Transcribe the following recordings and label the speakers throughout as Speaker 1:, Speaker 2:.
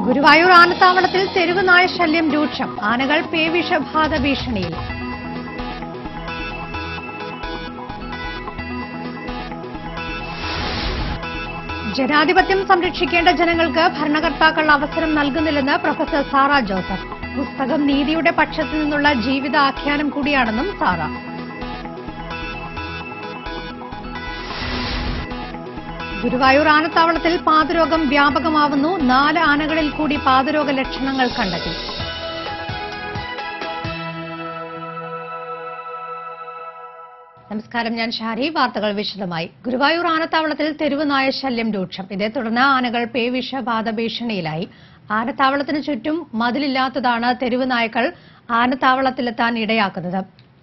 Speaker 1: ഗുരുവായൂർ ആനത്താവളത്തിൽ തെരുവ് നായ ശല്യം രൂക്ഷം ആനകൾ പേവിഷബാധ ഭീഷണിയിൽ ജനാധിപത്യം സംരക്ഷിക്കേണ്ട ജനങ്ങൾക്ക് ഭരണകർത്താക്കൾ അവസരം നൽകുന്നില്ലെന്ന് പ്രൊഫസർ സാറ ജോസഫ് പുസ്തകം നീതിയുടെ പക്ഷത്തു നിന്നുള്ള ജീവിത ആഖ്യാനം കൂടിയാണെന്നും സാറ ഗുരുവായൂർ ആനത്താവളത്തിൽ പാതരോഗം വ്യാപകമാവുന്നു നാല് ആനകളിൽ കൂടി പാതരോഗ ലക്ഷണങ്ങൾ കണ്ടെത്തി നമസ്കാരം ഞാൻ ഷാരി വാർത്തകൾ വിശദമായി ഗുരുവായൂർ ആനത്താവളത്തിൽ തെരുവ് നായ ശല്യം രൂക്ഷം ഇതേ തുടർന്ന് ആനകൾ പേവിഷബാധ ഭീഷണിയിലായി ആനത്താവളത്തിന് ചുറ്റും മതിലില്ലാത്തതാണ് തെരുവ് നായ്ക്കൾ ആനത്താവളത്തിലെത്താൻ ഇടയാക്കുന്നത്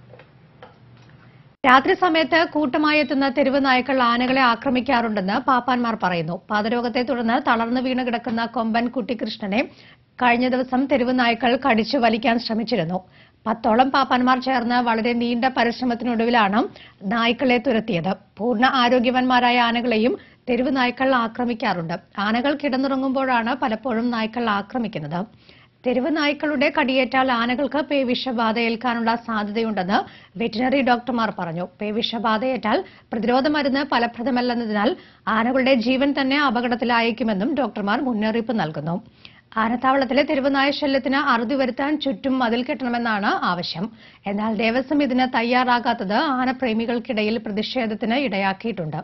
Speaker 1: രാത്രി സമയത്ത് കൂട്ടമായി എത്തുന്ന തെരുവ് നായ്ക്കൾ ആനകളെ ആക്രമിക്കാറുണ്ടെന്ന് പാപ്പാന്മാർ പറയുന്നു പാതരോഗത്തെ തുടർന്ന് തളർന്നു വീണ് കിടക്കുന്ന കൊമ്പൻ കുട്ടിക്കൃഷ്ണനെ കഴിഞ്ഞ ദിവസം തെരുവ് നായ്ക്കൾ കടിച്ചു വലിക്കാൻ ശ്രമിച്ചിരുന്നു പത്തോളം പാപ്പാന്മാർ ചേർന്ന് വളരെ നീണ്ട പരിശ്രമത്തിനൊടുവിലാണ് നായ്ക്കളെ തുരത്തിയത് പൂർണ്ണ ആരോഗ്യവാന്മാരായ ആനകളെയും തെരുവ് നായ്ക്കൾ ആക്രമിക്കാറുണ്ട് ആനകൾ കിടന്നുറങ്ങുമ്പോഴാണ് പലപ്പോഴും നായ്ക്കൾ ആക്രമിക്കുന്നത് തെരുവ് നായ്ക്കളുടെ കടിയേറ്റാൽ ആനകൾക്ക് പേവിഷബാധ ഏൽക്കാനുള്ള സാധ്യതയുണ്ടെന്ന് വെറ്റിനറി ഡോക്ടർമാർ പറഞ്ഞു പേവിഷബാധയേറ്റാൽ പ്രതിരോധ മരുന്ന് ഫലപ്രദമല്ലെന്നതിനാൽ ആനകളുടെ ജീവൻ തന്നെ അപകടത്തിലായേക്കുമെന്നും ഡോക്ടർമാർ മുന്നറിയിപ്പ് നൽകുന്നു ആനത്താവളത്തിലെ തെരുവുനായ ശല്യത്തിന് അറുതി വരുത്താൻ ചുറ്റും മതിൽ കെട്ടണമെന്നാണ് ആവശ്യം എന്നാൽ ദേവസ്വം ഇതിന് തയ്യാറാകാത്തത് ആനപ്രേമികൾക്കിടയിൽ പ്രതിഷേധത്തിന് ഇടയാക്കിയിട്ടുണ്ട്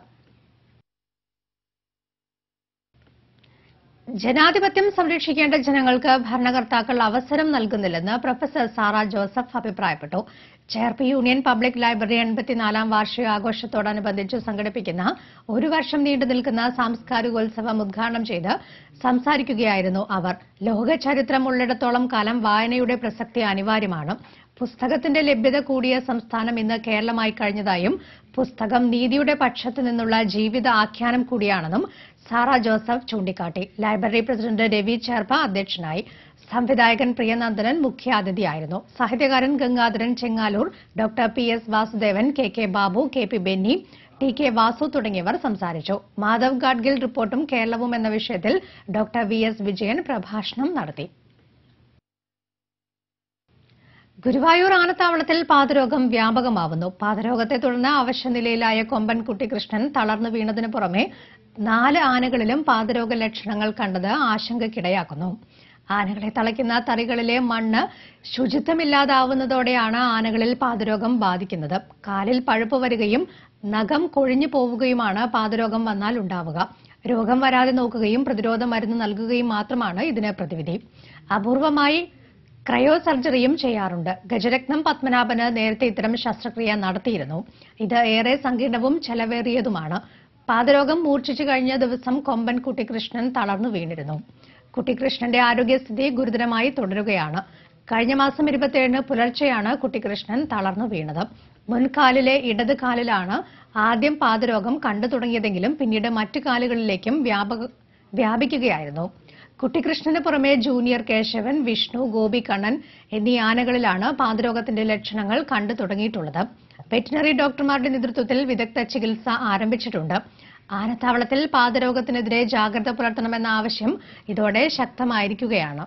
Speaker 1: ജനാധിപത്യം സംരക്ഷിക്കേണ്ട ജനങ്ങൾക്ക് ഭരണകർത്താക്കൾ അവസരം നൽകുന്നില്ലെന്ന് പ്രൊഫസർ സാറ ജോസഫ് അഭിപ്രായപ്പെട്ടു ചേർപ്പ് യൂണിയൻ പബ്ലിക് ലൈബ്രറി എൺപത്തിനാലാം വാർഷികാഘോഷത്തോടനുബന്ധിച്ച് സംഘടിപ്പിക്കുന്ന ഒരു വർഷം നീണ്ടു നിൽക്കുന്ന സാംസ്കാരികോത്സവം ഉദ്ഘാടനം ചെയ്ത് സംസാരിക്കുകയായിരുന്നു അവർ ലോക ചരിത്രം ഉള്ളിടത്തോളം കാലം വായനയുടെ പ്രസക്തി അനിവാര്യമാണ് പുസ്തകത്തിന്റെ ലഭ്യത കൂടിയ സംസ്ഥാനം ഇന്ന് കേരളമായി കഴിഞ്ഞതായും പുസ്തകം നീതിയുടെ പക്ഷത്തു നിന്നുള്ള ജീവിത ആഖ്യാനം കൂടിയാണെന്നും സാറ ജോസഫ് ചൂണ്ടിക്കാട്ടി ലൈബ്രറി പ്രസിഡന്റ് രവി ചേർപ്പ അധ്യക്ഷനായി സംവിധായകൻ പ്രിയനന്ദനൻ മുഖ്യാതിഥിയായിരുന്നു സാഹിത്യകാരൻ Gangadharan Chengaloor doctor P S Vasudevan K K Babu K P Benny T K Vasu തുടങ്ങിയവർ സംസാരിച്ചു മാധവ് ഗാഡ്ഗിൽ റിപ്പോർട്ടും കേരളവും എന്ന വിഷയത്തിൽ ഡോക്ടർ വി എസ് വിജയൻ പ്രഭാഷണം നടത്തി ഗുരുവായൂർ ആനത്താവളത്തിൽ പാതരോഗം വ്യാപകമാവുന്നു പാതരോഗത്തെ തുടർന്ന് അവശനിലയിലായ കൊമ്പൻ കുട്ടികൃഷ്ണൻ തളർന്നു വീണതിനു പുറമെ നാല് ആനകളിലും പാതരോഗ ലക്ഷണങ്ങൾ കണ്ടത് ആശങ്കയ്ക്കിടയാക്കുന്നു ആനകളെ തളയ്ക്കുന്ന തറികളിലെ മണ്ണ് ശുചിത്വമില്ലാതാവുന്നതോടെയാണ് ആനകളിൽ പാതരോഗം ബാധിക്കുന്നത് കാലിൽ പഴുപ്പ് വരികയും നഖം കൊഴിഞ്ഞു പോവുകയുമാണ് പാതരോഗം വന്നാൽ ഉണ്ടാവുക രോഗം വരാതെ നോക്കുകയും പ്രതിരോധ മരുന്ന് നൽകുകയും മാത്രമാണ് ഇതിന് പ്രതിവിധി അപൂർവമായി ക്രയോ സർജറിയും ചെയ്യാറുണ്ട് ഗജരത്നം പത്മനാഭന് നേരത്തെ ഇത്തരം ശസ്ത്രക്രിയ നടത്തിയിരുന്നു ഇത് ഏറെ സങ്കീർണവും ചെലവേറിയതുമാണ് പാതരോഗം മൂർച്ഛിച്ചു കഴിഞ്ഞ ദിവസം കൊമ്പൻ കുട്ടികൃഷ്ണൻ തളർന്നു വീണിരുന്നു കുട്ടികൃഷ്ണന്റെ ആരോഗ്യസ്ഥിതി ഗുരുതരമായി തുടരുകയാണ് കഴിഞ്ഞ മാസം ഇരുപത്തിയേഴിന് പുലർച്ചെയാണ് കുട്ടികൃഷ്ണൻ തളർന്നു വീണത് മുൻകാലിലെ ഇടത് കാലിലാണ് ആദ്യം പാതരോഗം കണ്ടു തുടങ്ങിയതെങ്കിലും പിന്നീട് മറ്റു കാലുകളിലേക്കും വ്യാപക വ്യാപിക്കുകയായിരുന്നു കുട്ടികൃഷ്ണന് പുറമെ ജൂനിയർ കേശവൻ വിഷ്ണു ഗോപികണ്ണൻ എന്നീ ആനകളിലാണ് പാതരോഗത്തിന്റെ ലക്ഷണങ്ങൾ കണ്ടു തുടങ്ങിയിട്ടുള്ളത് വെറ്റിനറി ഡോക്ടർമാരുടെ നേതൃത്വത്തിൽ വിദഗ്ധ ചികിത്സ ആരംഭിച്ചിട്ടുണ്ട് ആനത്താവളത്തിൽ പാതരോഗത്തിനെതിരെ ജാഗ്രത പുലർത്തണമെന്ന ആവശ്യം ഇതോടെ ശക്തമായിരിക്കുകയാണ്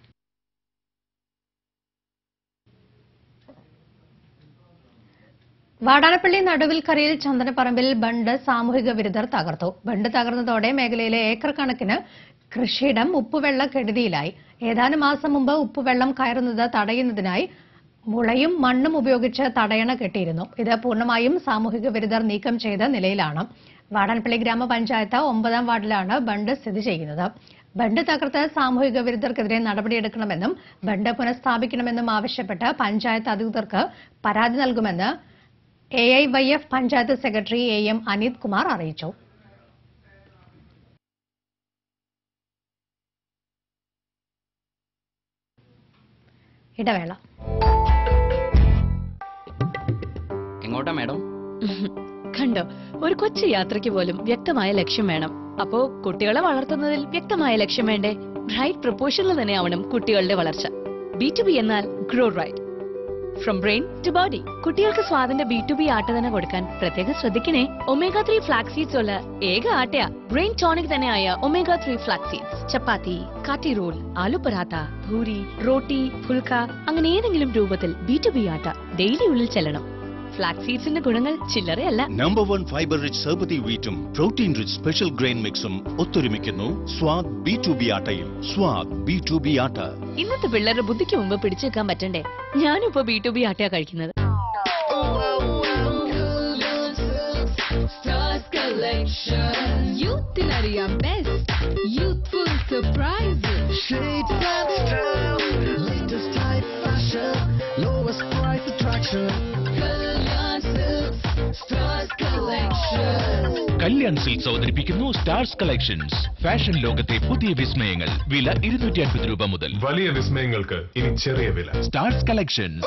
Speaker 1: വാടാനപ്പള്ളി നടുവിൽക്കരയിൽ ചന്ദനപ്പറമ്പിൽ ബണ്ട് സാമൂഹിക വിരുദ്ധർ തകർത്തു ബണ്ട് തകർന്നതോടെ മേഖലയിലെ ഏക്കർ കണക്കിന് കൃഷിയിടം ഉപ്പുവെള്ള കെടുതിയിലായി ഏതാനും മാസം മുമ്പ് ഉപ്പുവെള്ളം കയറുന്നത് തടയുന്നതിനായി മുളയും മണ്ണും ഉപയോഗിച്ച് തടയണ കെട്ടിയിരുന്നു ഇത് പൂർണ്ണമായും സാമൂഹിക വിരുദ്ധർ നീക്കം ചെയ്ത നിലയിലാണ് വാടാനപ്പള്ളി ഗ്രാമപഞ്ചായത്ത് ഒമ്പതാം വാർഡിലാണ് ബണ്ട് സ്ഥിതി ചെയ്യുന്നത് ബണ്ട് തകർത്ത് സാമൂഹിക വിരുദ്ധർക്കെതിരെ നടപടിയെടുക്കണമെന്നും ബണ്ട് പുനഃസ്ഥാപിക്കണമെന്നും ആവശ്യപ്പെട്ട് പഞ്ചായത്ത് അധികൃതർക്ക് പരാതി നൽകുമെന്ന് A I Y F panchayat secretary A M Anith Kumar അറിയിച്ചു ഇടവേള
Speaker 2: എങ്ങോട്ടാ മാഡം
Speaker 3: കണ്ടോ ഒരു കൊച്ചു യാത്രയ്ക്ക് പോലും വ്യക്തമായ ലക്ഷ്യം വേണം അപ്പോ കുട്ടികളെ വളർത്തുന്നതിൽ വ്യക്തമായ ലക്ഷ്യം വേണ്ടേ ബ്രൈറ്റ് പ്രപ്പോഷനിൽ തന്നെ ആവണം കുട്ടികളുടെ വളർച്ച ബി ടു ബി എന്നാൽ grow right from brain to body കുട്ടികൾക്ക് സ്വാദിന്റെ ബി ടു ബി ആട്ട തന്നെ കൊടുക്കാൻ പ്രത്യേകം ശ്രദ്ധിക്കണേ ഒമേഗ ത്രീ ഫ്ലാക്സ് സീഡ്സ് ഉള്ള ഏക ആട്ടയാ ബ്രെയിൻ ടോണിക് തന്നെയായ omega three flax seeds chapati കാട്ടി റോൾ ആലു പറാത്ത ഭൂരി റോട്ടി ഫുൽക്ക അങ്ങനെ ഏതെങ്കിലും രൂപത്തിൽ B to B atta daily ഉള്ളിൽ ചെല്ലണം ഫ്ലാക്സ് സീഡ്സിന്റെ ഗുണങ്ങൾ ചില്ലറയല്ല
Speaker 4: number one fibre rich sharbati വീറ്റും പ്രോട്ടീൻ റിച്ച് സ്പെഷ്യൽ ഗ്രെയിൻ മിക്സും ഒത്തൊരുമിക്കുന്നു സ്വാദ് ബി ടു ബി ആട്ടയിൽ സ്വാദ് ബി ടു ബി ആട്ട
Speaker 3: ഇന്നത്തെ പിള്ളേരുടെ ബുദ്ധിക്ക് മുമ്പ് പിടിച്ചു വെക്കാൻ പറ്റണ്ടേ ഞാനും ഇപ്പൊ ബി ടു ബി ആട്ടയാ കഴിക്കുന്നത്
Speaker 5: യൂത്തിനറിയാം best youthful surprises
Speaker 6: Shades and style, latest type fashion, lowest price attraction.
Speaker 5: Stars collection
Speaker 7: Kalyan silks അവതരിപ്പിക്കുന്നു സ്റ്റാർസ് കളക്ഷൻസ് ഫാഷൻ ലോകത്തെ പുതിയ വിസ്മയങ്ങൾ വില ഇരുന്നൂറ്റി അൻപത് രൂപ മുതൽ
Speaker 8: വലിയ വിസ്മയങ്ങൾക്ക് ഇനി ചെറിയ വില
Speaker 7: സ്റ്റാർസ് കളക്ഷൻസ്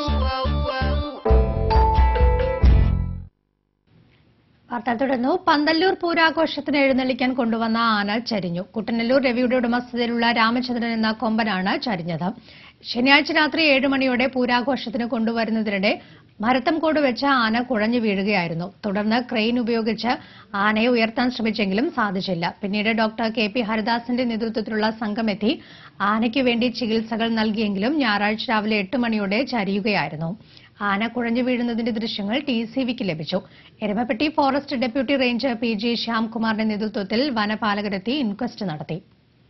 Speaker 1: വാർത്ത തുടർന്നു പന്തല്ലൂർ പൂരാഘോഷത്തിന് എഴുന്നള്ളിക്കാൻ കൊണ്ടുവന്ന ആന ചരിഞ്ഞു കുട്ടനല്ലൂർ രവിയുടെ ഉടമസ്ഥതയിലുള്ള രാമചന്ദ്രൻ എന്ന കൊമ്പനാണ് ചരിഞ്ഞത് ശനിയാഴ്ച രാത്രി ഏഴ് മണിയോടെ പൂരാഘോഷത്തിന് കൊണ്ടുവരുന്നതിനിടെ മരത്തംകോട് വെച്ച ആന കുഴഞ്ഞു വീഴുകയായിരുന്നു തുടർന്ന് ക്രെയിൻ ഉപയോഗിച്ച് ആനയെ ഉയർത്താൻ ശ്രമിച്ചെങ്കിലും സാധിച്ചില്ല പിന്നീട് ഡോക്ടർ കെ പി ഹരിദാസിന്റെ നേതൃത്വത്തിലുള്ള സംഘമെത്തി ആനയ്ക്ക് വേണ്ടി ചികിത്സകൾ നൽകിയെങ്കിലും ഞായറാഴ്ച രാവിലെ എട്ട് മണിയോടെ ചരിയുകയായിരുന്നു ആന കുഴഞ്ഞു വീഴുന്നതിന്റെ ദൃശ്യങ്ങൾ ടി സി വിക്ക് ലഭിച്ചു Erumapetty forest deputy ranger P G ശ്യാംകുമാറിന്റെ നേതൃത്വത്തിൽ വനപാലകരെത്തി ഇൻക്വസ്റ്റ് നടത്തി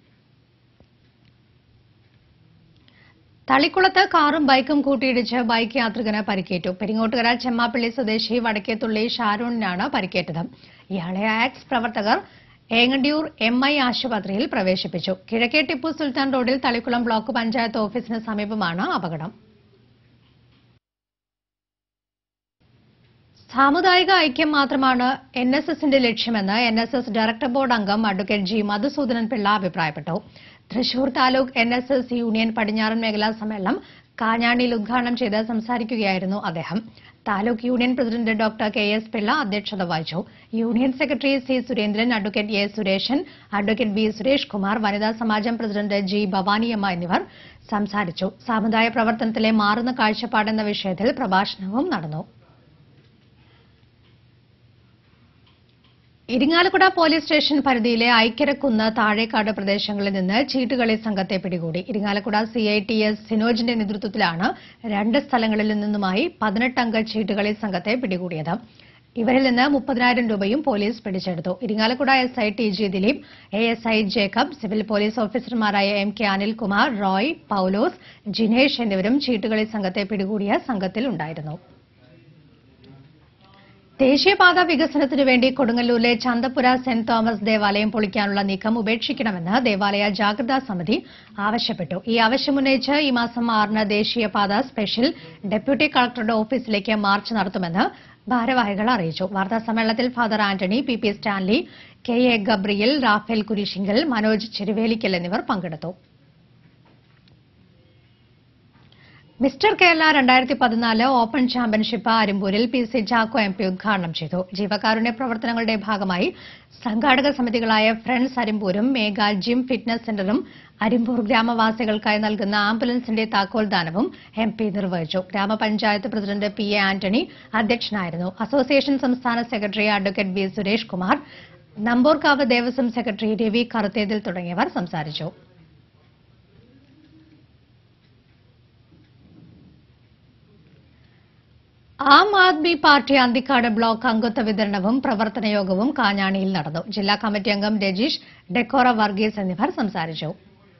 Speaker 1: തളിക്കുളത്ത് കാറും ബൈക്കും കൂട്ടിയിടിച്ച് ബൈക്ക് യാത്രികന് പരിക്കേറ്റു പെരിങ്ങോട്ടുകര ചെമ്മാപ്പള്ളി സ്വദേശി വടക്കേത്തുള്ളി ഷാരൂണിനാണ് പരിക്കേറ്റത് ഇയാളെ ആക്സ് പ്രവർത്തകർ ഏങ്ങണ്ടിയൂർ എം ഐ ആശുപത്രിയിൽ പ്രവേശിപ്പിച്ചു കിഴക്കേ ടിപ്പു സുൽത്താൻ റോഡിൽ തളിക്കുളം ബ്ലോക്ക് പഞ്ചായത്ത് ഓഫീസിന് സമീപമാണ് അപകടം സാമുദായിക ഐക്യം മാത്രമാണ് എൻ എസ് എസിന്റെ ലക്ഷ്യമെന്ന് N S S director board അംഗം അഡ്വക്കേറ്റ് ജി മധുസൂദനൻ പിള്ള അഭിപ്രായപ്പെട്ടു Thrissur taluk N S S union പടിഞ്ഞാറൻ മേഖലാ സമ്മേളനം കാഞ്ഞാണിയിൽ ഉദ്ഘാടനം ചെയ്ത് സംസാരിക്കുകയായിരുന്നു അദ്ദേഹം taluk union president doctor K S Pillai അധ്യക്ഷത വഹിച്ചു union secretary C Surendran advocate A Sureshan advocate B Suresh Kumar വനിതാ സമാജം പ്രസിഡന്റ് ജി ഭവാനിയമ്മ എന്നിവർ സംസാരിച്ചു സാമുദായ പ്രവർത്തനത്തിലെ മാറുന്ന കാഴ്ചപ്പാടെന്ന വിഷയത്തിൽ പ്രഭാഷണവും നടന്നു ഇരിങ്ങാലക്കുട പോലീസ് സ്റ്റേഷൻ പരിധിയിലെ ഐക്യരക്കുന്ന് താഴേക്കാട് പ്രദേശങ്ങളിൽ നിന്ന് ചീട്ടുകളി സംഘത്തെ പിടികൂടി Irinjalakuda C I T S സിനോജിന്റെ നേതൃത്വത്തിലാണ് രണ്ട് സ്ഥലങ്ങളിൽ നിന്നുമായി പതിനെട്ടംഗ ചീട്ടുകളി സംഘത്തെ പിടികൂടിയത് ഇവരിൽ നിന്ന് മുപ്പതിനായിരം രൂപയും പോലീസ് പിടിച്ചെടുത്തു Irinjalakuda S I T G Dileep A S I Jacob civil police ഓഫീസർമാരായ എം കെ അനിൽകുമാർ റോയ് പൌലോസ് ജിനേഷ് എന്നിവരും ചീട്ടുകളി സംഘത്തെ പിടികൂടിയ സംഘത്തിൽ ഉണ്ടായിരുന്നു ദേശീയപാത വികസനത്തിനു വേണ്ടി കൊടുങ്ങല്ലൂരിലെ ചന്തപുര സെന്റ് തോമസ് ദേവാലയം പൊളിക്കാനുള്ള നീക്കം ഉപേക്ഷിക്കണമെന്ന് ദേവാലയ ജാഗ്രതാ സമിതി ആവശ്യപ്പെട്ടു ഈ ആവശ്യമുന്നയിച്ച് ഈ മാസം ആറിന് ദേശീയപാത സ്പെഷ്യൽ ഡെപ്യൂട്ടി കളക്ടറുടെ ഓഫീസിലേക്ക് മാർച്ച് നടത്തുമെന്ന് ഭാരവാഹികൾ അറിയിച്ചു വാർത്താ സമ്മേളനത്തിൽ father Antony P P Stanley K A Gabriel Raphael Kurisinkal Manoj Cheruvelikkal എന്നിവർ പങ്കെടുത്തു മിസ്റ്റർ കേരള രണ്ടായിരത്തി പതിനാല് ഓപ്പൺ ചാമ്പ്യൻഷിപ്പ് അരിമ്പൂരിൽ P C Chacko M P ഉദ്ഘാടനം ചെയ്തു ജീവകാരുണ്യ പ്രവർത്തനങ്ങളുടെ ഭാഗമായി സംഘാടക സമിതികളായ ഫ്രണ്ട്സ് അരിമ്പൂരും മേഘ ജിം ഫിറ്റ്നസ് സെന്ററും അരിമ്പൂർ ഗ്രാമവാസികൾക്കായി നൽകുന്ന ആംബുലൻസിന്റെ താക്കോൽദാനവും എം പി നിർവഹിച്ചു ഗ്രാമപഞ്ചായത്ത് പ്രസിഡന്റ് പി എ ആന്റണി അധ്യക്ഷനായിരുന്നു അസോസിയേഷൻ സംസ്ഥാന സെക്രട്ടറി advocate B Suresh Kumar Namborkavu Devaswom secretary Ravi Karuthethil തുടങ്ങിയവർ സംസാരിച്ചു ആം ആദ്മി പാർട്ടി അന്തിക്കാട് ബ്ലോക്ക് അംഗത്വ വിതരണവും പ്രവർത്തന യോഗവും കാഞ്ഞാണിയിൽ നടന്നു ജില്ലാ കമ്മിറ്റി അംഗം രജീഷ് ഡെക്കോറ വർഗീസ് എന്നിവർ സംസാരിച്ചു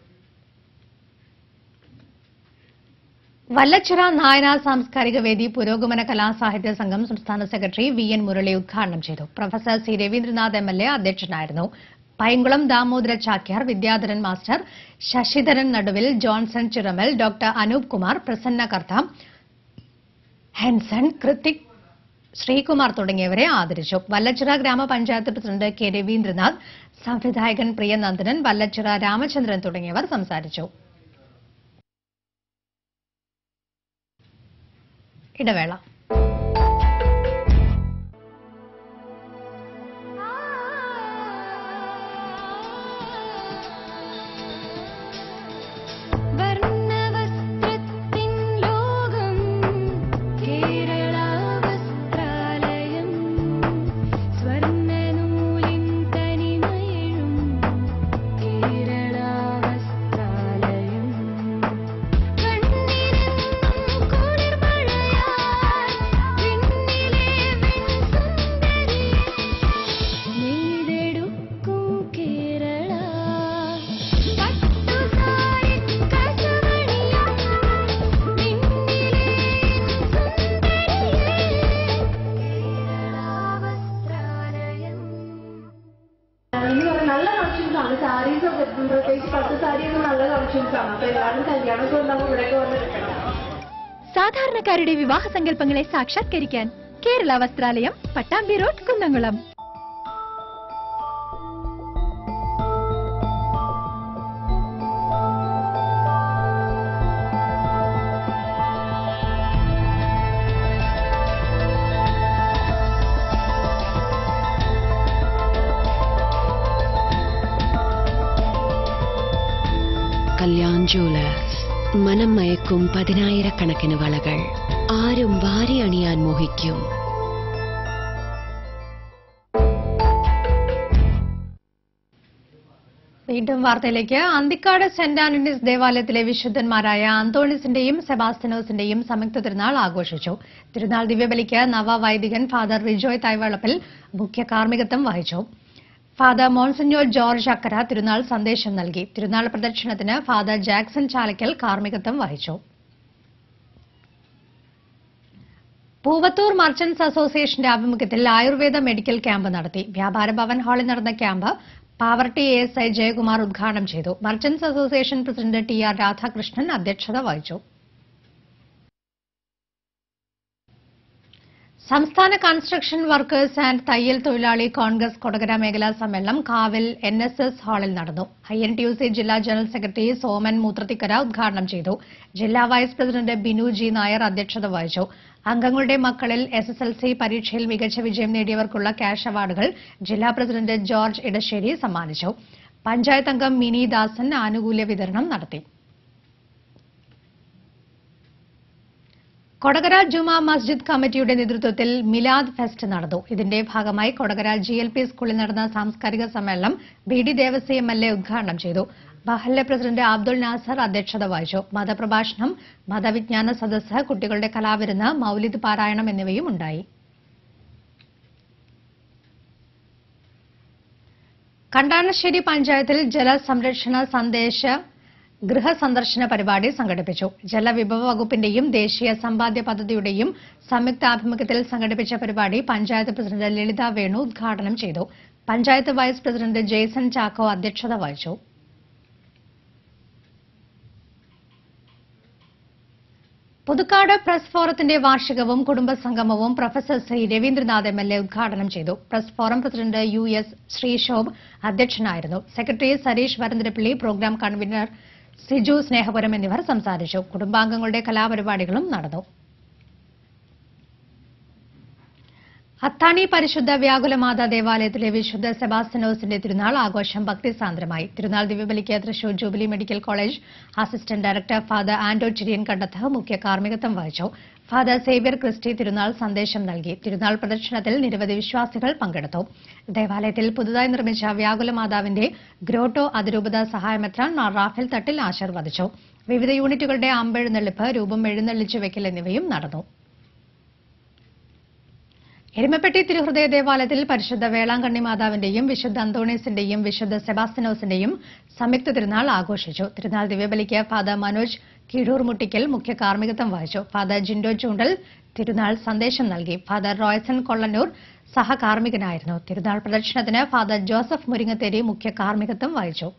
Speaker 1: വല്ലച്ചിറ നായന സാംസ്കാരിക വേദി പുരോഗമന കലാസാഹിത്യ സംഘം സംസ്ഥാന സെക്രട്ടറി വി എൻ മുരളി ഉദ്ഘാടനം ചെയ്തു professor C Raveendranath M L A അധ്യക്ഷനായിരുന്നു പൈങ്കുളം ദാമോദര ചാക്യാർ വിദ്യാധരൻ മാസ്റ്റർ ശശിധരൻ നടുവിൽ ജോൺസൺ ചിറമൽ ഡോക്ടർ അനൂപ് കുമാർ പ്രസന്ന കർത്ത ഹെൻസൺ കൃത്തിക് ശ്രീകുമാർ തുടങ്ങിയവരെ ആദരിച്ചു വല്ലച്ചിറ ഗ്രാമപഞ്ചായത്ത് പ്രസിഡന്റ് കെ രവീന്ദ്രനാഥ് സംവിധായകൻ പ്രിയനന്ദനൻ വല്ലച്ചിറ രാമചന്ദ്രൻ തുടങ്ങിയവർ സംസാരിച്ചു ഇടവേള
Speaker 5: വർണ്ണവസ്ത്രത്തിൻ ലോകം
Speaker 9: റിലേഷൻസ് ആണ് അപ്പൊ എല്ലാവരും കല്യാണമൊക്കെ ഉണ്ടാകുമ്പോൾ ഇവിടെയൊക്കെ വന്നെടുക്കണം
Speaker 10: സാധാരണക്കാരുടെ വിവാഹ സങ്കല്പങ്ങളെ സാക്ഷാത്കരിക്കാൻ കേരള വസ്ത്രാലയം പട്ടാമ്പി റോഡ് കുന്നംകുളം
Speaker 11: കല്യാൺ ജുവലേഴ്സ് മനം മയക്കും പതിനായിരക്കണക്കിന് വളകൾ ആരും വാരി അണിയാൻ മോഹിക്കും
Speaker 1: വീണ്ടും വാർത്തയിലേക്ക് അന്തിക്കാട് സെന്റ് ആന്റണീസ് ദേവാലയത്തിലെ വിശുദ്ധന്മാരായ അന്തോണിസിന്റെയും സെബാസ്റ്റിനോസിന്റെയും സംയുക്ത തിരുനാൾ ആഘോഷിച്ചു തിരുനാൾ ദിവ്യബലിക്ക് നവവൈദികൻ ഫാദർ റിജോയ് തൈവളപ്പിൽ മുഖ്യ കാർമ്മികത്വം വഹിച്ചു ഫാദർ മോൺസിഞ്ഞോർ ജോർജ് അക്കര തിരുനാൾ സന്ദേശം നൽകി തിരുനാൾ പ്രദക്ഷിണത്തിന് ഫാദർ ജാക്സൺ ചാലക്കൽ കാർമ്മികത്വം വഹിച്ചു പൂവത്തൂർ മർച്ചന്റ്സ് അസോസിയേഷന്റെ ആഭിമുഖ്യത്തിൽ ആയുർവേദ മെഡിക്കൽ ക്യാമ്പ് നടത്തി വ്യാപാര ഭവൻ ഹാളിൽ നടന്ന camp poverty A S I Jayakumar ഉദ്ഘാടനം ചെയ്തു merchants association president T R Radhakrishnan അധ്യക്ഷത വഹിച്ചു സംസ്ഥാന കൺസ്ട്രക്ഷൻ വർക്കേഴ്സ് ആൻഡ് തയ്യൽ തൊഴിലാളി കോൺഗ്രസ് കൊടകര മേഖലാ സമ്മേളനം കാവിൽ എൻ എസ് എസ് ഹാളിൽ നടന്നു I N T U C ജില്ലാ ജനറൽ സെക്രട്ടറി സോമൻ മൂത്രത്തിക്കര ഉദ്ഘാടനം ചെയ്തു ജില്ലാ vice president Binu G Nair അധ്യക്ഷത വഹിച്ചു അംഗങ്ങളുടെ മക്കളിൽ എസ് എസ് എൽ സി പരീക്ഷയിൽ മികച്ച വിജയം നേടിയവർക്കുള്ള ക്യാഷ് അവാർഡുകൾ ജില്ലാ പ്രസിഡന്റ് ജോർജ് ഇടശ്ശേരി സമ്മാനിച്ചു പഞ്ചായത്ത് അംഗം മിനി ദാസൻ ആനുകൂല്യ വിതരണം നടത്തി കൊടകര ജുമാ മസ്ജിദ് കമ്മിറ്റിയുടെ നേതൃത്വത്തിൽ മിലാദ് ഫെസ്റ്റ് നടന്നു ഇതിന്റെ ഭാഗമായി കൊടകര ജി എൽ പി സ്കൂളിൽ നടന്ന സാംസ്കാരിക സമ്മേളനം B D Devasy M L A ഉദ്ഘാടനം ചെയ്തു ബഹല്ലെ പ്രസിഡന്റ് അബ്ദുൾ നാസർ അധ്യക്ഷത വഹിച്ചു മതപ്രഭാഷണം മതവിജ്ഞാന സദസ്സ് കുട്ടികളുടെ കലാവിരുന്ന് മൌലിദ് പാരായണം എന്നിവയും ഉണ്ടായി കണ്ടാണശ്ശേരി പഞ്ചായത്തിൽ ജലസംരക്ഷണ സന്ദേശ ഗൃഹസന്ദർശന പരിപാടി സംഘടിപ്പിച്ചു ജലവിഭവ വകുപ്പിന്റെയും ദേശീയ സമ്പാദ്യ പദ്ധതിയുടെയും സംയുക്താഭിമുഖ്യത്തിൽ സംഘടിപ്പിച്ച പരിപാടി പഞ്ചായത്ത് പ്രസിഡന്റ് ലളിത വേണു ഉദ്ഘാടനം ചെയ്തു പഞ്ചായത്ത് വൈസ് പ്രസിഡന്റ് ജെയ്സൺ ചാക്കോ അധ്യക്ഷത വഹിച്ചു പുതുക്കാട് പ്രസ് ഫോറത്തിന്റെ വാർഷികവും കുടുംബസംഗമവും professor Shri Raveendranath M L A ഉദ്ഘാടനം ചെയ്തു press forum president U S Sreeshobh അധ്യക്ഷനായിരുന്നു secretary Sareesh Varantharappilly programme convener Siju Snehapuram എന്നിവർ സംസാരിച്ചു കുടുംബാംഗങ്ങളുടെ കലാപരിപാടികളും നടന്നു അത്താണി പരിശുദ്ധ വ്യാകുലമാതാ ദേവാലയത്തിലെ വിശുദ്ധ സെബാസ്റ്റിനോസിന്റെ തിരുനാൾ ആഘോഷം ഭക്തിസാന്ദ്രമായി തിരുനാൾ ദിവ്യബലിക്ക് Thrissur jubilee medical college assistant director father Anto Chiriyankandath മുഖ്യ കാർമ്മികത്വം വഹിച്ചു ഫാദർ സേവ്യർ ക്രിസ്റ്റി തിരുനാൾ സന്ദേശം നൽകി തിരുനാൾ പ്രദക്ഷിണത്തിൽ നിരവധി വിശ്വാസികൾ പങ്കെടുത്തു ദേവാലയത്തിൽ പുതുതായി നിർമ്മിച്ച വ്യാകുലമാതാവിന്റെ ഗ്രോട്ടോ അതിരൂപത സഹായമെത്രാൻ മാർ റാഫേൽ തട്ടിൽ ആശീർവദിച്ചു വിവിധ യൂണിറ്റുകളുടെ അമ്പെഴുന്നള്ളിപ്പ് രൂപം എഴുന്നള്ളിച്ചു വെക്കൽ എന്നിവയും നടന്നു എരുമപ്പെട്ടി തിരുഹൃദയ ദേവാലയത്തിൽ പരിശുദ്ധ വേളാങ്കണ്ണി മാതാവിന്റെയും വിശുദ്ധ അന്തോണീസിന്റെയും വിശുദ്ധ സെബാസ്റ്റിനോസിന്റെയും സംയുക്ത തിരുനാൾ ആഘോഷിച്ചു തിരുനാൾ ദിവ്യബലിക്ക് ഫാദർ മനോജ് കീഴൂർ മുട്ടിക്കൽ മുഖ്യ കാർമ്മികത്വം വഹിച്ചു ഫാദർ ജിൻഡോ ചൂണ്ടൽ തിരുനാൾ സന്ദേശം നൽകി ഫാദർ റോയ്സൺ കൊള്ളന്നൂർ സഹകാർമ്മികനായിരുന്നു തിരുനാൾ പ്രദക്ഷിണത്തിന് ഫാദർ ജോസഫ് മുരിങ്ങത്തേരി മുഖ്യ കാർമ്മികത്വം വഹിച്ചു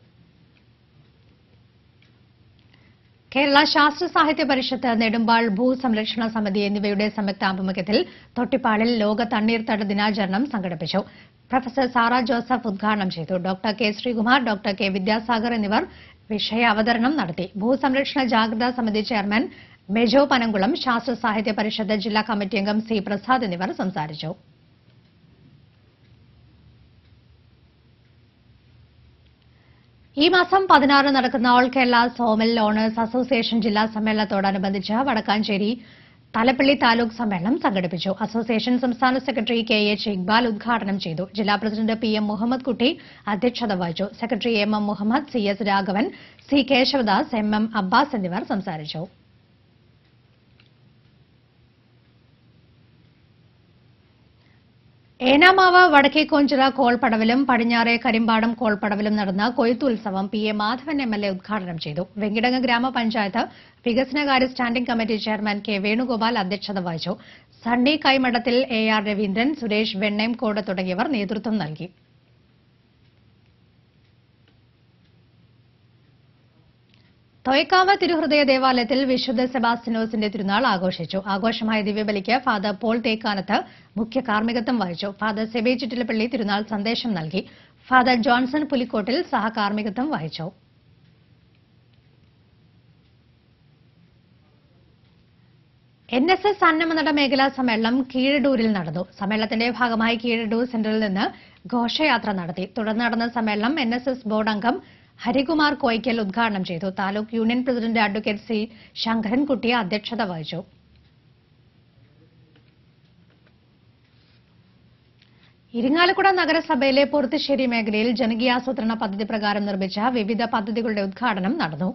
Speaker 1: കേരള ശാസ്ത്ര സാഹിത്യ പരിഷത്ത് നെടുമ്പാൾ ഭൂസംരക്ഷണ സമിതി എന്നിവയുടെ സംയുക്താഭിമുഖ്യത്തിൽ തൊട്ടിപ്പാളിൽ ലോക തണ്ണീർത്തട ദിനാചരണം സംഘടിപ്പിച്ചു പ്രൊഫസർ സാറ ജോസഫ് ഉദ്ഘാടനം ചെയ്തു doctor K Sreekumar doctor K Vidyasagar എന്നിവർ വിഷയ അവതരണം നടത്തി ഭൂസംരക്ഷണ ജാഗ്രതാ സമിതി ചെയർമാൻ മെജോ പനങ്കുളം ശാസ്ത്ര സാഹിത്യ പരിഷത്ത് ജില്ലാ കമ്മിറ്റി അംഗം സി പ്രസാദ് എന്നിവർ സംസാരിച്ചു ഈ മാസം പതിനാറ് നടക്കുന്ന all Kerala sawmill owners association ജില്ലാ സമ്മേളനത്തോടനുബന്ധിച്ച് വടക്കാഞ്ചേരി തലപ്പള്ളി താലൂക്ക് സമ്മേളനം സംഘടിപ്പിച്ചു അസോസിയേഷൻ സംസ്ഥാന സെക്രട്ടറി കെ എച്ച് ഇക്ബാൽ ഉദ്ഘാടനം ചെയ്തു ജില്ലാ president P M Muhammad Kutty അധ്യക്ഷത വഹിച്ചു secretary M M Muhammad C S Raghavan C Kesavadas M M Abbas എന്നിവർ സംസാരിച്ചു ഏനാമാവ് വടക്കേക്കോഞ്ചിറ കോൾപടവിലും പടിഞ്ഞാറെ കരിമ്പാടം കോൾപടവിലും നടന്ന കൊയ്ത്തുത്സവം P A Madhavan M L A ഉദ്ഘാടനം ചെയ്തു വെങ്കിടങ്ങ് ഗ്രാമപഞ്ചായത്ത് വികസനകാര്യ standing committee chairman K Venugopal അധ്യക്ഷത വഹിച്ചു സണ്ണി കൈമഠത്തിൽ എ ആർ രവീന്ദ്രൻ സുരേഷ് വെണ്ണേംകോട് തുടങ്ങിയവർ നേതൃത്വം നൽകി തൊയക്കാവ് തിരുഹൃദയ ദേവാലയത്തിൽ വിശുദ്ധ സെബാസ്റ്റിനോസിന്റെ തിരുനാൾ ആഘോഷിച്ചു ആഘോഷമായ ദിവ്യബലിക്ക് ഫാദർ പോൾ തേക്കാനത്ത് മുഖ്യ കാർമ്മികത്വം വഹിച്ചു ഫാദർ സെബേ ചിറ്റിലപ്പള്ളി തിരുനാൾ സന്ദേശം നൽകി ഫാദർ ജോൺസൺ പുലിക്കോട്ടിൽ സഹകാർമ്മികത്വം വഹിച്ചു എൻ എസ് എസ് അന്നമനട മേഖലാ സമ്മേളനം കീഴടൂരിൽ നടന്നു സമ്മേളനത്തിന്റെ ഭാഗമായി കീഴടൂർ സെന്ററിൽ നിന്ന് ഘോഷയാത്ര നടത്തി തുടർന്ന് നടന്ന സമ്മേളനം എൻ എസ് എസ് ബോർഡ് അംഗം ഹരികുമാർ കോയിക്കൽ ഉദ്ഘാടനം ചെയ്തു taluk union president advocate C Sankarankutty അധ്യക്ഷത വഹിച്ചു ഇരിങ്ങാലക്കുട നഗരസഭയിലെ പൊറുത്തുശ്ശേരി മേഖലയിൽ ജനകീയാസൂത്രണ പദ്ധതി പ്രകാരം നിർമ്മിച്ച വിവിധ പദ്ധതികളുടെ ഉദ്ഘാടനം നടന്നു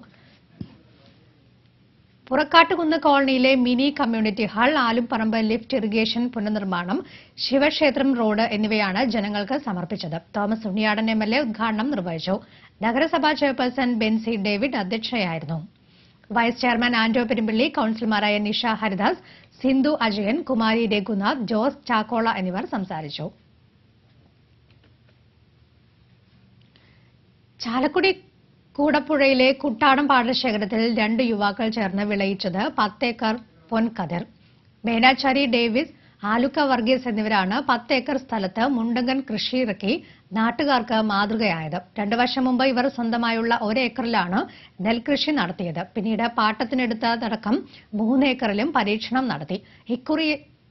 Speaker 1: പുറക്കാട്ടുകുന്ന് കോളനിയിലെ mini community hall Alumparambu lift irrigation പുനർനിർമ്മാണം ശിവക്ഷേത്രം റോഡ് എന്നിവയാണ് ജനങ്ങൾക്ക് സമർപ്പിച്ചത് Thomas Unniyadan M L A ഉദ്ഘാടനം നിർവഹിച്ചു നഗരസഭാ ചെയർപേഴ്സൺ ബെൻസി ഡേവിഡ് അധ്യക്ഷയായിരുന്നു വൈസ് ചെയർമാൻ ആന്റോ പെരുമ്പിള്ളി കൌൺസിലർമാരായ നിഷ ഹരിദാസ് സിന്ധു അജയൻ കുമാരി രഘുനാഥ് ജോസ് ചാക്കോള എന്നിവർ സംസാരിച്ചു ചാലക്കുടി കൂടപ്പുഴയിലെ കുട്ടാടം പാടശേഖരത്തിൽ രണ്ട് യുവാക്കൾ ചേർന്ന് വിളയിച്ചത് പത്തേക്കർ പൊൻകതിർ മേനാച്ചാരി ഡേവിസ് ആലുക്ക വർഗീസ് എന്നിവരാണ് പത്തേക്കർ സ്ഥലത്ത് മുണ്ടങ്കൻ കൃഷി ഇറക്കി നാട്ടുകാർക്ക് മാതൃകയായത് രണ്ടു വർഷം മുമ്പ് ഇവർ സ്വന്തമായുള്ള ഒരേക്കറിലാണ് നെൽകൃഷി നടത്തിയത് പിന്നീട് പാട്ടത്തിനെടുത്തതടക്കം മൂന്നേക്കറിലും പരീക്ഷണം നടത്തി ഇക്കുറി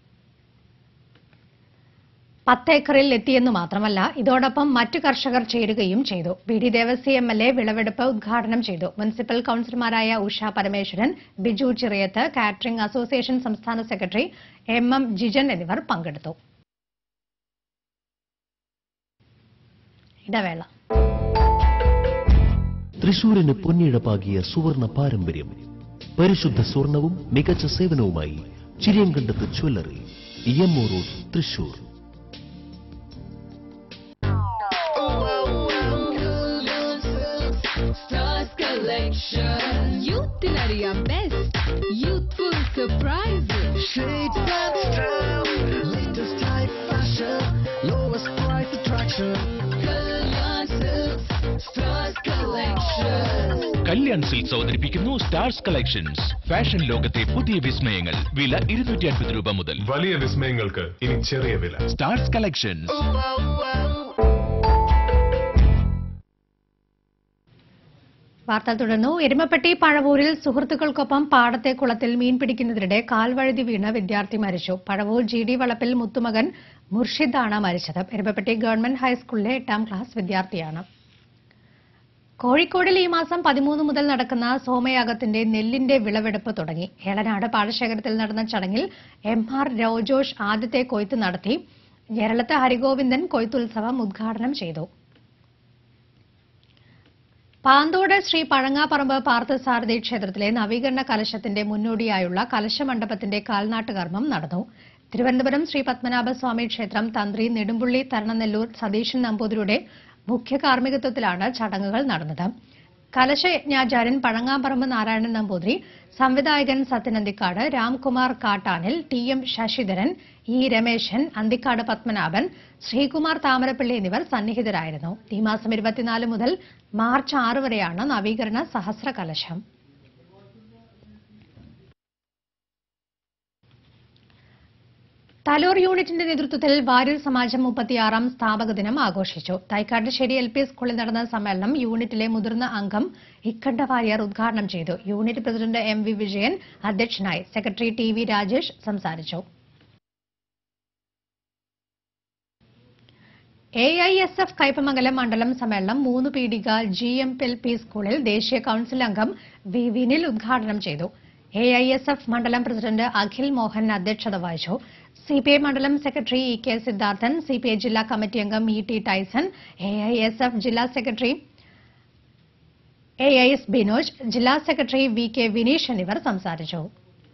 Speaker 1: പത്തേക്കറിൽ എത്തിയെന്ന് മാത്രമല്ല ഇതോടൊപ്പം മറ്റു കർഷകർ ചേരുകയും ചെയ്തു B D Devasy M L A വിളവെടുപ്പ് ഉദ്ഘാടനം ചെയ്തു മുനിസിപ്പൽ കൌൺസിലർമാരായ ഉഷ പരമേശ്വരൻ ബിജു ചിറയത്ത് കാറ്ററിംഗ് അസോസിയേഷൻ സംസ്ഥാന സെക്രട്ടറി എം എം ജിജൻ എന്നിവർ പങ്കെടുത്തു ഇടവേള
Speaker 12: തൃശൂരിന് പൊന്നിഴ പാകിയ സുവർണ പാരമ്പര്യം പരിശുദ്ധ സ്വർണവും മികച്ച സേവനവുമായി Chiriyankandath jewellery E M O road Thrissur
Speaker 5: Stars Collection. Youthful best. Youthful surprises.
Speaker 6: Shades and style, latest type fashion, lowest price attraction.
Speaker 5: Kalyan Silks. Stars Collection.
Speaker 7: Kalyan silks അവതരിപ്പിക്കുന്നു സ്റ്റാർസ് കളക്ഷൻസ് ഫാഷൻ ലോകത്തെ പുതിയ വിസ്മയങ്ങൾ വില ഇരുന്നൂറ്റി അൻപത് രൂപ മുതൽ
Speaker 8: വലിയ വിസ്മയങ്ങൾക്ക് ഇനി ചെറിയ വില
Speaker 7: സ്റ്റാർസ് കളക്ഷൻസ്
Speaker 1: വാർത്ത തുടർന്നു എരുമപ്പെട്ടി പഴവൂരിൽ സുഹൃത്തുക്കൾക്കൊപ്പം പാടത്തെ കുളത്തിൽ മീൻ പിടിക്കുന്നതിനിടെ കാൽവഴുതി വീണ് വിദ്യാർത്ഥി മരിച്ചു പഴവൂർ ജി ഡി വളപ്പിൽ മുത്തുമകൻ മുർഷിദാണ് മരിച്ചത് എരുമപ്പെട്ടി ഗവൺമെന്റ് ഹൈസ്കൂളിലെ എട്ടാം ക്ലാസ് വിദ്യാർത്ഥിയാണ് കോഴിക്കോടിൽ ഈ മാസം പതിമൂന്ന് മുതൽ നടക്കുന്ന സോമയാഗത്തിന്റെ നെല്ലിന്റെ വിളവെടുപ്പ് തുടങ്ങി ഏളനാട് പാടശേഖരത്തിൽ നടന്ന ചടങ്ങിൽ എം ആർ രോജോഷ് ആദ്യത്തെ കൊയ്ത്ത് നടത്തി ഞെരളത്ത് ഹരിഗോവിന്ദൻ കൊയ്ത്തുത്സവം ഉദ്ഘാടനം ചെയ്തു പാന്തോട് ശ്രീ പഴങ്ങാപ്പറമ്പ് പാർത്ഥസാരഥി ക്ഷേത്രത്തിലെ നവീകരണ കലശത്തിന്റെ മുന്നോടിയായുള്ള കലശമണ്ഡപത്തിന്റെ കാൽനാട്ട് കർമ്മം നടന്നു തിരുവനന്തപുരം ശ്രീ പത്മനാഭസ്വാമി ക്ഷേത്രം തന്ത്രി നെടുമ്പുള്ളി തരണനെല്ലൂർ സതീശൻ നമ്പൂതിരിയുടെ മുഖ്യ കാർമ്മികത്വത്തിലാണ് ചടങ്ങുകൾ നടന്നത് കലശയജ്ഞാചാര്യൻ പഴങ്ങാമ്പറമ്പ് നാരായണൻ നമ്പൂതിരി സംവിധായകൻ Sathyan Anthikad Ramkumar Kattanil T M Sasidharan E Rameshan Anthikad Padmanabhan Sreekumar Thamarappilly എന്നിവർ സന്നിഹിതരായിരുന്നു ഈ മാസം ഇരുപത്തിനാല് മുതൽ മാർച്ച് ആറ് വരെയാണ് നവീകരണ സഹസ്ര കലശം തലൂർ യൂണിറ്റിന്റെ നേതൃത്വത്തിൽ വാര്യർ സമാജം മുപ്പത്തിയാറാം സ്ഥാപക ദിനം ആഘോഷിച്ചു തൈക്കാട്ടുശ്ശേരി എൽ പി സ്കൂളിൽ നടന്ന സമ്മേളനം യൂണിറ്റിലെ മുതിർന്ന അംഗം ഇക്കണ്ട വാര്യർ ഉദ്ഘാടനം ചെയ്തു unit president M V Vijayan അധ്യക്ഷനായി സെക്രട്ടറി ടി വി രാജേഷ് സംസാരിച്ചു A I S F Kaipamangalam മണ്ഡലം സമ്മേളനം മൂന്ന് പീടിക ജി എം എൽ പി സ്കൂളിൽ ദേശീയ കൌൺസിൽ അംഗം വി വിനിൽ ഉദ്ഘാടനം ചെയ്തു എ ഐ എസ് എഫ് മണ്ഡലം പ്രസിഡന്റ് അഖിൽ മോഹൻ അധ്യക്ഷത വഹിച്ചു സി പി ഐ മണ്ഡലം secretary E K Sidharthan C P I ജില്ലാ കമ്മിറ്റി അംഗം E T Tyson A I S F ജില്ലാ secretary A I S Binoj ജില്ലാ സെക്രട്ടറി വി കെ വിനീഷ് എന്നിവർ സംസാരിച്ചു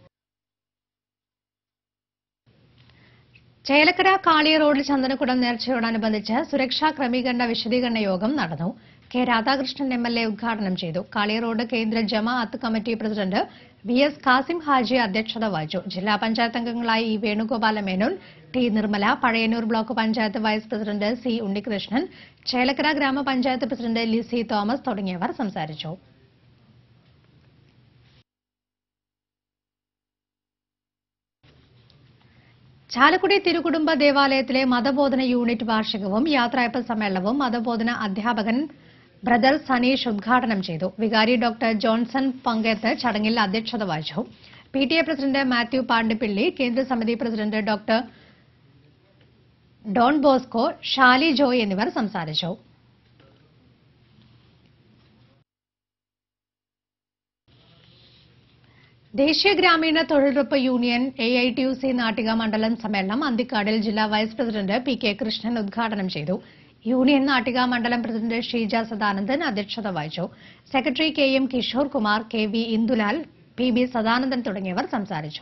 Speaker 1: ചേലക്കര കാളി റോഡിൽ ചന്ദനക്കുടം നേർച്ചയോടനുബന്ധിച്ച് സുരക്ഷാ ക്രമീകരണ വിശദീകരണ യോഗം നടന്നു K Radhakrishnan M L A ഉദ്ഘാടനം ചെയ്തു കാളി റോഡ് കേന്ദ്ര ജമാഅത്ത് committee president V S Kasim Haji അധ്യക്ഷത വഹിച്ചു ജില്ലാ പഞ്ചായത്ത് അംഗങ്ങളായി E Venugopala Menon T Nirmala Pazhayannur block panchayat vice president C Unnikrishnan Chelakkara gramapanchayat president Lissy Thomas തുടങ്ങിയവർ സംസാരിച്ചു ചാലക്കുടി തിരുകുടുംബ ദേവാലയത്തിലെ മതബോധന യൂണിറ്റ് വാർഷികവും യാത്രയപ്പ് സമ്മേളനവും മതബോധന അധ്യാപകൻ ബ്രദർ സനീഷ് ഉദ്ഘാടനം ചെയ്തു വികാരി ഡോക്ടർ ജോൺസൺ പങ്കെടുത്ത് ചടങ്ങിൽ അധ്യക്ഷത വഹിച്ചു P T A president Mathew Pandippilly കേന്ദ്ര സമിതി president doctor Don Bosco Shali Joy എന്നിവർ സംസാരിച്ചു ദേശീയ ഗ്രാമീണ തൊഴിലുറപ്പ് union A I T U C Nattika മണ്ഡലം സമ്മേളനം അന്തിക്കാടിൽ ജില്ലാ vice president P K Krishnan ഉദ്ഘാടനം ചെയ്തു യൂണിയൻ നാട്ടിക മണ്ഡലം പ്രസിഡന്റ് ഷീജ സദാനന്ദൻ അധ്യക്ഷത വഹിച്ചു secretary K M Kishore Kumar K V Indulal P B Sadanandan തുടങ്ങിയവർ സംസാരിച്ചു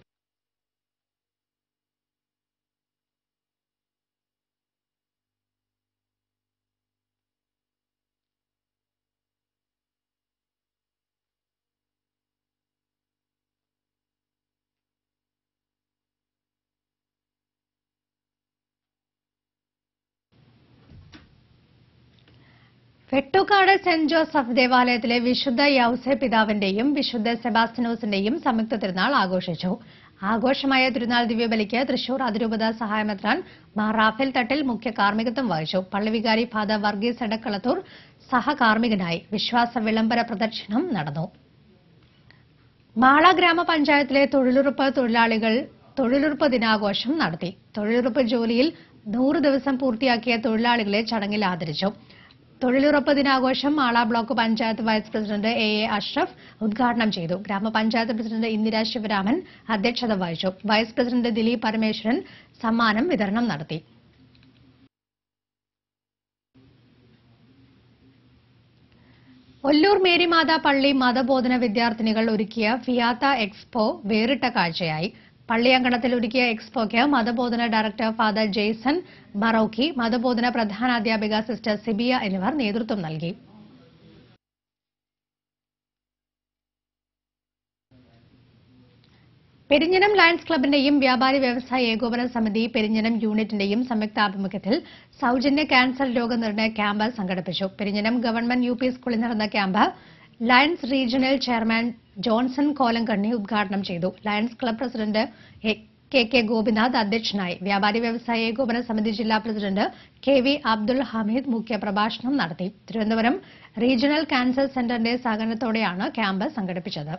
Speaker 1: വെട്ടുകാട് സെന്റ് ജോസഫ് ദേവാലയത്തിലെ വിശുദ്ധ യൗസെ പിതാവിന്റെയും വിശുദ്ധ സെബാസ്റ്റിനോസിന്റെയും സംയുക്ത തിരുനാൾ ആഘോഷിച്ചു ആഘോഷമായ തിരുനാൾ ദിവ്യബലിക്ക് തൃശൂർ അതിരൂപത സഹായമെത്രാൻ മാർ റാഫേൽ തട്ടിൽ മുഖ്യ കാർമ്മികത്വം വഹിച്ചു പള്ളിവികാരി ഫാദർ വർഗീസ് എടക്കളത്തൂർ സഹകാർമ്മികനായി വിശ്വാസ വിളംബര പ്രദക്ഷിണം നടന്നു മാള ഗ്രാമപഞ്ചായത്തിലെ തൊഴിലുറപ്പ് തൊഴിലാളികൾ തൊഴിലുറപ്പ് ദിനാഘോഷം നടത്തി തൊഴിലുറപ്പ് ജോലിയിൽ നൂറ് ദിവസം പൂർത്തിയാക്കിയ തൊഴിലാളികളെ ചടങ്ങിൽ ആദരിച്ചു തൊഴിലുറപ്പ് ദിനാഘോഷം Mala block panchayat vice president A A Ashraf ഉദ്ഘാടനം ചെയ്തു ഗ്രാമപഞ്ചായത്ത് പ്രസിഡന്റ് ഇന്ദിര ശിവരാമൻ അധ്യക്ഷത വഹിച്ചു വൈസ് പ്രസിഡന്റ് ദിലീപ് പരമേശ്വരൻ സമ്മാനം വിതരണം നടത്തി ഒല്ലൂർ മേരിമാത പള്ളി മതബോധന വിദ്യാർത്ഥിനികൾ ഒരുക്കിയ ഫിയാത്ത എക്സ്പോ വേറിട്ട കാഴ്ചയായി പള്ളിയങ്കണത്തിൽ ഒരുക്കിയ എക്സ്പോയ്ക്ക് മതബോധന ഡയറക്ടർ ഫാദർ ജെയ്സൺ ബറൌക്കി മതബോധന പ്രധാനാധ്യാപിക സിസ്റ്റർ സിബിയ എന്നിവർ നേതൃത്വം നൽകി പെരിഞ്ഞനം ലയൺസ് ക്ലബിന്റെയും വ്യാപാരി വ്യവസായ ഏകോപന സമിതി പെരിഞ്ഞനം യൂണിറ്റിന്റെയും സംയുക്താഭിമുഖ്യത്തിൽ സൌജന്യ ക്യാൻസർ രോഗനിർണയ ക്യാമ്പ് സംഘടിപ്പിച്ചു പെരിഞ്ഞനം ഗവൺമെന്റ് യു പി സ്കൂളിൽ നടന്ന camp lions regional chairman Johnson Kolankanni ഉദ്ഘാടനം ചെയ്തു lions club president A- K K Gopinath അധ്യക്ഷനായി വ്യാപാരി വ്യവസായ ഏകോപന സമിതി ജില്ലാ president K V Abdul Hameed മുഖ്യപ്രഭാഷണം നടത്തി തിരുവനന്തപുരം റീജിയണൽ ക്യാൻസർ സെന്ററിന്റെ സഹകരണത്തോടെയാണ് ക്യാമ്പ് സംഘടിപ്പിച്ചത്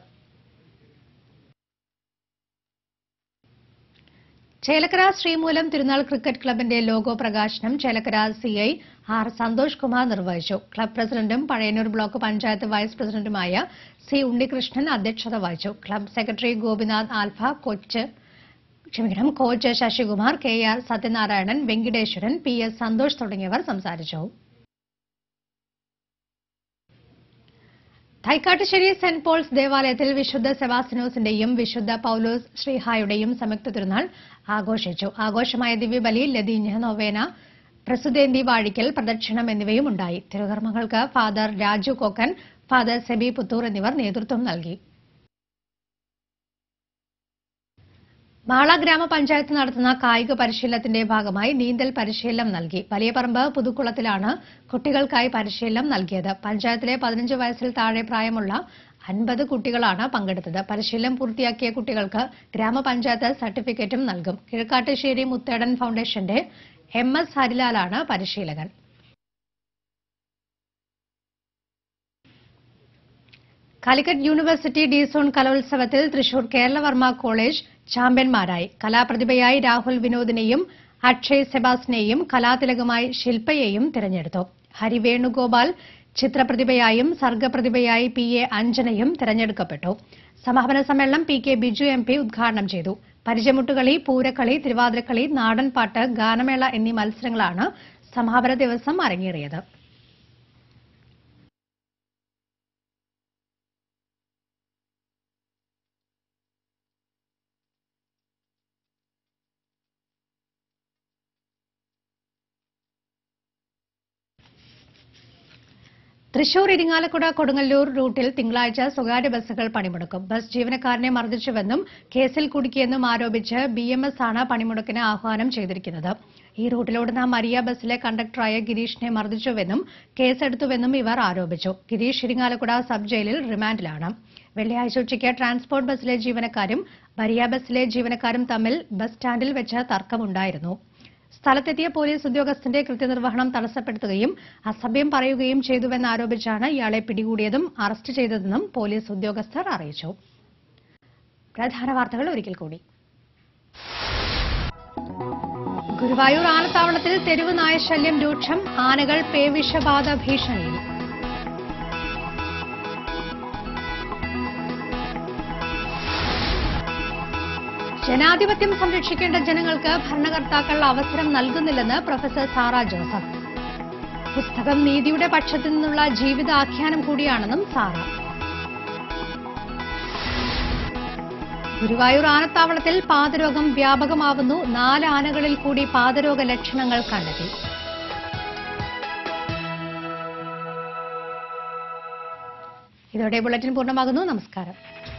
Speaker 1: ചേലക്കര ശ്രീമൂലം തിരുനാൾ ക്രിക്കറ്റ് ക്ലബിന്റെ ലോഗോ പ്രകാശനം ചേലക്കര സിഐ ആർ സന്തോഷ് കുമാർ നിർവഹിച്ചു ക്ലബ് പ്രസിഡന്റും പഴയന്നൂർ ബ്ലോക്ക് പഞ്ചായത്ത് വൈസ് പ്രസിഡന്റുമായ സി ഉണ്ണികൃഷ്ണൻ അധ്യക്ഷത വഹിച്ചു club secretary Gopinath alpha coach ക്ഷമിക്കണം coach Sasikumar K R Sathyanarayanan Venkiteswaran P S Santhosh തുടങ്ങിയവർ സംസാരിച്ചു തൈക്കാട്ടുശ്ശേരി സെന്റ് പോൾസ് ദേവാലയത്തിൽ വിശുദ്ധ സെബാസ്റ്റിനോസിന്റെയും വിശുദ്ധ പൌലോസ് ശ്രീഹായുടെയും സംയുക്ത തിരുനാൾ ആഘോഷിച്ചു ആഘോഷമായ ദിവ്യബലി ലതീഞ്ഞ് നൊവേന പ്രസുദേന്തി വാഴിക്കൽ പ്രദക്ഷിണം എന്നിവയും ഉണ്ടായി തിരുകർമ്മങ്ങൾക്ക് ഫാദർ രാജു കോക്കൻ ഫാദർ സെബി പുത്തൂർ എന്നിവർ നേതൃത്വം നൽകി മാള ഗ്രാമപഞ്ചായത്ത് നടത്തുന്ന കായിക പരിശീലനത്തിന്റെ ഭാഗമായി നീന്തൽ പരിശീലനം നൽകി വലിയപറമ്പ് പുതുക്കുളത്തിലാണ് കുട്ടികൾക്കായി പരിശീലനം നൽകിയത് പഞ്ചായത്തിലെ പതിനഞ്ച് വയസ്സിൽ താഴെ പ്രായമുള്ള അൻപത് കുട്ടികളാണ് പങ്കെടുത്തത് പരിശീലനം പൂർത്തിയാക്കിയ കുട്ടികൾക്ക് ഗ്രാമപഞ്ചായത്ത് സർട്ടിഫിക്കറ്റും നൽകും കിഴക്കാട്ടുശ്ശേരി മുത്തേടൻ ഫൗണ്ടേഷന്റെ എം എസ് ഹരിലാലാണ് പരിശീലകൻ കാലിക്കറ്റ് യൂണിവേഴ്സിറ്റി ഡിസോൺ കലോത്സവത്തിൽ തൃശൂർ കേരളവർമ്മ കോളേജ് ചാമ്പ്യന്മാരായി കലാപ്രതിഭയായി രാഹുൽ വിനോദിനെയും അക്ഷയ് സെബാസിനെയും കലാതിലകമായി ശില്പയെയും തിരഞ്ഞെടുത്തു ഹരിവേണുഗോപാൽ ചിത്രപ്രതിഭയായും സർഗപ്രതിഭയായി പി എ അഞ്ജനയും തിരഞ്ഞെടുക്കപ്പെട്ടു സമാപന സമ്മേളനം P K Biju M P ഉദ്ഘാടനം ചെയ്തു പരിചയമുട്ടുകളി പൂരക്കളി തിരുവാതിരക്കളി നാടൻപാട്ട് ഗാനമേള എന്നീ മത്സരങ്ങളാണ് സമാപന ദിവസം അരങ്ങേറിയത് തൃശൂർ ഇരിങ്ങാലക്കുട കൊടുങ്ങല്ലൂർ റൂട്ടിൽ തിങ്കളാഴ്ച സ്വകാര്യ ബസ്സുകൾ പണിമുടക്കും ബസ് ജീവനക്കാരനെ മർദ്ദിച്ചുവെന്നും കേസിൽ കുടുക്കിയെന്നും ആരോപിച്ച് ബി എം എസ് ആണ് പണിമുടക്കിന് ആഹ്വാനം ചെയ്തിരിക്കുന്നത് ഈ റൂട്ടിലോടുന്ന മരിയ ബസ്സിലെ കണ്ടക്ടറായ ഗിരീഷിനെ മർദ്ദിച്ചുവെന്നും കേസെടുത്തുവെന്നും ഇവർ ആരോപിച്ചു ഗിരീഷ് ഇരിങ്ങാലക്കുട സബ് ജയിലിൽ റിമാൻഡിലാണ് വെള്ളിയാഴ്ച ഉച്ചയ്ക്ക് ട്രാൻസ്പോർട്ട് ബസ്സിലെ ജീവനക്കാരും ബരിയ ബസ്സിലെ ജീവനക്കാരും തമ്മിൽ ബസ് സ്റ്റാൻഡിൽ വെച്ച് തർക്കമുണ്ടായിരുന്നു സ്ഥലത്തെത്തിയ പോലീസ് ഉദ്യോഗസ്ഥന്റെ കൃത്യനിർവഹണം തടസ്സപ്പെടുത്തുകയും അസഭ്യം പറയുകയും ചെയ്തുവെന്നാരോപിച്ചാണ് ഇയാളെ പിടികൂടിയതും അറസ്റ്റ് ചെയ്തതെന്നും പോലീസ് ഉദ്യോഗസ്ഥർ അറിയിച്ചു പ്രധാന വാർത്തകൾ ഒരിക്കൽ കൂടി ഗുരുവായൂർ ആനത്താവളത്തിൽ തെരുവ് നായശല്യം രൂക്ഷം ആനകൾ പേവിഷബാധ ഭീഷണിയിൽ ജനാധിപത്യം സംരക്ഷിക്കേണ്ട ജനങ്ങൾക്ക് ഭരണകർത്താക്കൾ അവസരം നൽകുന്നില്ലെന്ന് പ്രൊഫസർ സാറ ജോസഫ് പുസ്തകം നീതിയുടെ പക്ഷത്തു നിന്നുള്ള ജീവിതാഖ്യാനം കൂടിയാണെന്നും സാറ ഗുരുവായൂർ ആനത്താവളത്തിൽ പാതരോഗം വ്യാപകമാവുന്നു നാല് ആനകളിൽ കൂടി പാതരോഗ ലക്ഷണങ്ങൾ കണ്ടെത്തി ഇതോടെ ബുള്ളറ്റിൻ പൂർണ്ണമാകുന്നു നമസ്കാരം